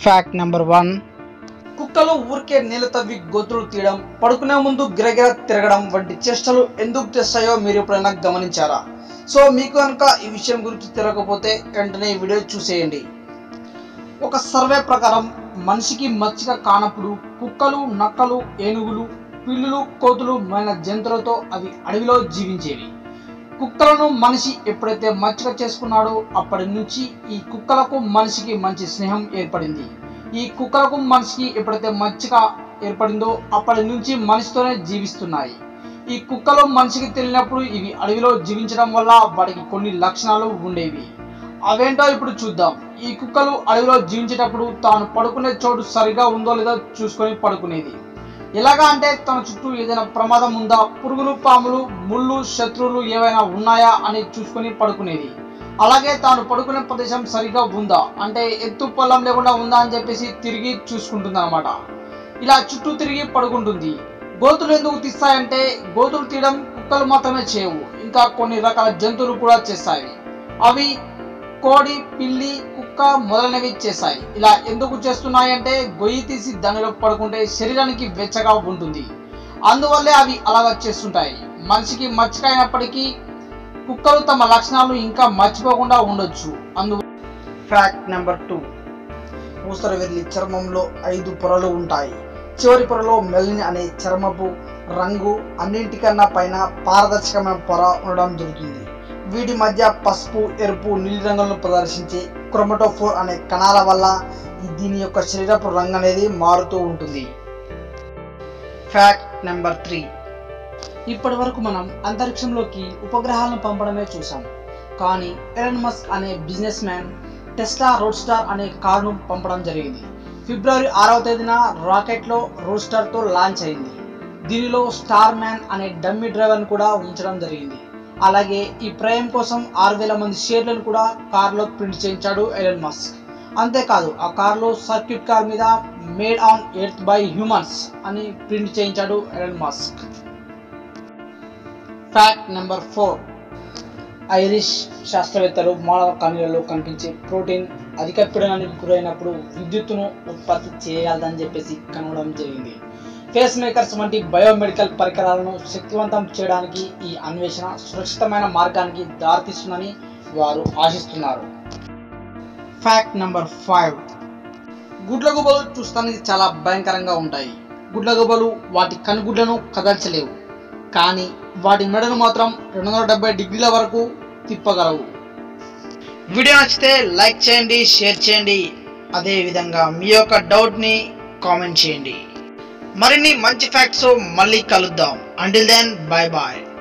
fact number one కుక్కలు ఊరికే నీళ్ళు తవ్వి గోతులు తీయడం పడుకునే ముందు గిరగిర తిరగడం వంటి చేష్టలు ఎందుకు చేస్తాయో మీరు ఎప్పుడైనా గమనించారా సో మీకు కనుక ఈ విషయం గురించి తెలియకపోతే వెంటనే ఈ వీడియో చూసేయండి ఒక సర్వే ప్రకారం మనిషికి మచ్చిక కానప్పుడు కుక్కలు నక్కలు ఏనుగులు పిల్లులు కోతులు మొదలైన జంతువులతో అవి అడవిలో జీవించేవి కుక్కలను మనిషి ఎప్పుడైతే మచ్చిక చేసుకున్నాడో అప్పటి నుంచి ఈ కుక్కలకు మనిషికి మంచి స్నేహం ఏర్పడింది ఈ కుక్కలకు మనిషికి ఎప్పుడైతే మచ్చిక ఏర్పడిందో అప్పటి నుంచి మనిషితోనే జీవిస్తున్నాయి ఈ కుక్కలు మనిషికి తెలియనప్పుడు ఇవి అడవిలో జీవించడం వల్ల వాటికి కొన్ని లక్షణాలు ఉండేవి అవేంటో ఇప్పుడు చూద్దాం ఈ కుక్కలు అడవిలో జీవించేటప్పుడు తాను పడుకునే చోటు సరిగా ఉందో లేదో చూసుకొని పడుకునేది ఎలాగా అంటే తన చుట్టూ ఏదైనా ప్రమాదం ఉందా పురుగులు పాములు ముళ్ళు శత్రువులు ఏవైనా ఉన్నాయా అని చూసుకొని పడుకునేది అలాగే తాను పడుకునే ప్రదేశం సరిగా ఉందా అంటే ఎత్తు పొలం లేకుండా ఉందా అని చెప్పేసి తిరిగి చూసుకుంటుంది అనమాట ఇలా చుట్టూ తిరిగి పడుకుంటుంది గోతులు ఎందుకు తీస్తాయంటే గోతులు తీయడం కుక్కలు మాత్రమే చేయవు ఇంకా కొన్ని రకాల జంతువులు కూడా చేస్తాయి అవి కోడి పిల్లి కుక్క మొదలైనవి చేస్తాయి ఇలా ఎందుకు చేస్తున్నాయి అంటే గొయ్యి తీసి దానిలో పడుకుంటే శరీరానికి వెచ్చగా ఉంటుంది అందువల్లే అవి అలాగ చేస్తుంటాయి మనిషికి మచ్చిక అయినప్పటికీ కుక్కలు తమ లక్షణాలు ఇంకా మర్చిపోకుండా ఉండొచ్చు అందు ఫ్యాక్ట్ నెంబర్ టూ ఊసర వెర్లి చర్మంలో ఐదు పొరలు ఉంటాయి చివరి పొరలో మెల్లిన్ అనే చర్మపు రంగు అన్నింటికన్నా పైన పారదర్శకమైన పొర ఉండడం జరుగుతుంది వీటి మధ్య పసుపు ఎరుపు నీలి రంగులను ప్రదర్శించే క్రోమటోఫోర్ అనే కణాల వల్ల ఈ- దీని యొక్క శరీరపు రంగు అనేది మారుతూ ఉంటుంది ఫ్యాక్ట్ నెంబర్ త్రీ ఇప్పటి వరకు మనం అంతరిక్షంలోకి ఉపగ్రహాలను పంపడమే చూసాం కానీ ఎలన్ మస్క్ అనే businessman Tesla roadster అనే కారును పంపడం జరిగింది ఫిబ్రవరి ఆరవ తేదీన రాకెట్లో రోడ్ స్టార్తో లాంచ్ అయింది దీనిలో స్టార్ మ్యాన్ అనే డమ్మీ డ్రైవర్ని కూడా ఉంచడం జరిగింది అలాగే ఈ ప్రయాణం కోసం ఆరు వేల మంది షేర్లను కూడా కార్లో ప్రింట్ చేయించాడు ఎలన్ మస్క్ అంతేకాదు ఆ కార్లో సర్క్యూట్ కార్ మీద made on earth by humans అని ప్రింట్ చేయించాడు Elon Musk fact number four Irish శాస్త్రవేత్తలు మానవ కణులలో కనిపించే ప్రోటీన్ అధిక పీడనానికి గురైనప్పుడు విద్యుత్తును ఉత్పత్తి చేయగలదని చెప్పేసి కనుగొనడం జరిగింది ఫేస్ మేకర్స్ వంటి బయోమెడికల్ పరికరాలను శక్తివంతం చేయడానికి ఈ అన్వేషణ సురక్షితమైన మార్గానికి దారితీస్తుందని వారు ఆశిస్తున్నారు ఫ్యాక్ట్ నెంబర్ ఫైవ్ గుడ్లగుబలు చూస్తానికి చాలా భయంకరంగా ఉంటాయి గుడ్లగుబలు వాటి కనుగుడ్లను కదల్చలేవు కానీ వాటి మెడను మాత్రం రెండు వందల డెబ్బై డిగ్రీల వరకు తిప్పగలవు వీడియో నచ్చితే లైక్ చేయండి షేర్ చేయండి అదే విధంగా మీ యొక్క డౌట్ని కామెంట్ చేయండి మరిన్ని మంచి ఫ్యాక్ట్స్ మళ్ళీ కలుద్దాం అంటిల్ దెన్ బాయ్ బాయ్